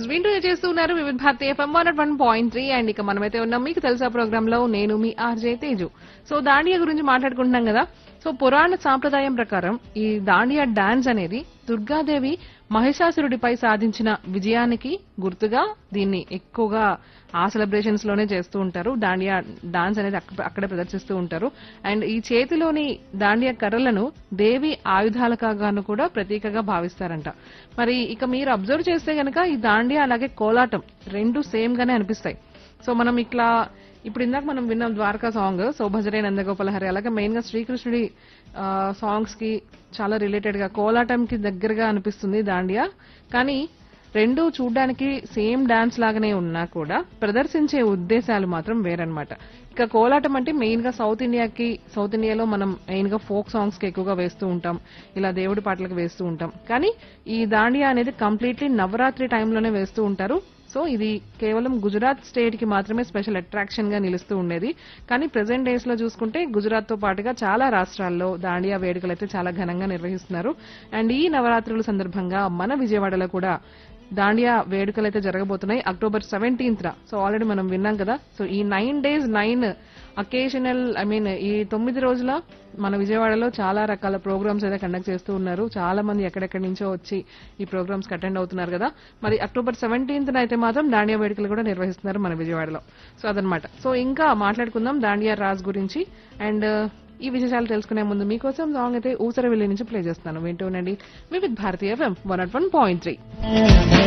వింటూ చేస్తున్నారు Vividh Bharati FM one one point three and ఇక మనమైతే ఉన్నాం మీకు తెలుసా ప్రోగ్రామ్ లో నేను మీ ఆర్జే తేజు సో దాండియా గురించి మాట్లాడుకుంటున్నాం కదా సో పురాణ సాంప్రదాయం ప్రకారం ఈ దాండియా డాన్స్ అనేది దుర్గాదేవి మహిషాసురుడిపై సాధించిన విజయానికి గుర్తుగా దీన్ని ఎక్కువగా ఆ సెలబ్రేషన్స్ లోనే చేస్తూ ఉంటారు దాండియా డాన్స్ అనేది అక్క- అక్కడే ప్రదర్శిస్తూ ఉంటారు అండ్ ఈ చేతిలోని దాండియా కర్రలను దేవి ఆయుధాలుగాను కూడా ప్రతీకగా భావిస్తారంట మరి ఇక మీరు అబ్జర్వ్ చేస్తే గనక ఈ దాండియా అలాగే కోలాటం రెండు సేమ్ గానే అనిపిస్తాయి సో మనం ఇట్లా ఇప్పుడు ఇందాక మనం విన్నాం ద్వారకా సాంగ్ సో భజరే నందగోపాలహరి అలాగే మెయిన్ గా శ్రీకృష్ణుడి సాంగ్స్ కి చాలా రిలేటెడ్ గా కోలాటం కి దగ్గరగా అనిపిస్తుంది దాండియా కానీ రెండు చూడడానికి సేమ్ డాన్స్ లాగానే ఉన్నా కూడా ప్రదర్శించే ఉద్దేశాలు మాత్రం వేరన్నమాట ఇక కోలాటం అంటే మెయిన్ గా సౌత్ ఇండియాకి సౌత్ ఇండియాలో మనం మెయిన్ గా ఫోక్ సాంగ్స్ కి ఎక్కువగా వేస్తూ ఉంటాం ఇలా దేవుడి పాటలకు వేస్తూ ఉంటాం కానీ ఈ దాండియా అనేది కంప్లీట్లీ నవరాత్రి టైంలోనే వేస్తూ ఉంటారు సో ఇది కేవలం గుజరాత్ స్టేట్ కి మాత్రమే స్పెషల్ అట్రాక్షన్ గా నిలుస్తూ ఉండేది కానీ ప్రెసెంట్ డేస్ లో చూసుకుంటే గుజరాత్ తో పాటుగా చాలా రాష్ట్రాల్లో దాండియా వేడుకలు అయితే చాలా ఘనంగా నిర్వహిస్తున్నారు అండ్ ఈ నవరాత్రుల సందర్భంగా మన విజయవాడలో కూడా దాండియా వేడుకలు అయితే జరగబోతున్నాయి అక్టోబర్ సెవెంటీన్త్ సో ఆల్రెడీ మనం విన్నాం కదా సో ఈ nine days nine occasional I mean ఈ తొమ్మిది రోజుల మన విజయవాడలో చాలా రకాల ప్రోగ్రామ్స్ అయితే కండక్ట్ చేస్తూ ఉన్నారు చాలా మంది ఎక్కడెక్కడి నుంచో వచ్చి ఈ ప్రోగ్రామ్స్ అటెండ్ అవుతున్నారు కదా మరి అక్టోబర్ సెవెంటీన్త్ అయితే మాత్రం దాండియా వేడుకలు కూడా నిర్వహిస్తున్నారు మన విజయవాడలో సో అదనమాట సో ఇంకా మాట్లాడుకుందాం దాండియా రాజ్ గురించి అండ్ ఈ విశేషాలు తెలుసుకునే ముందు మీకోసం సాంగ్ అయితే ఊసరవెల్లి నుంచి ప్లే చేస్తాను వింటూ ఉండండి వివిధ్ భారతీయ FM one one point three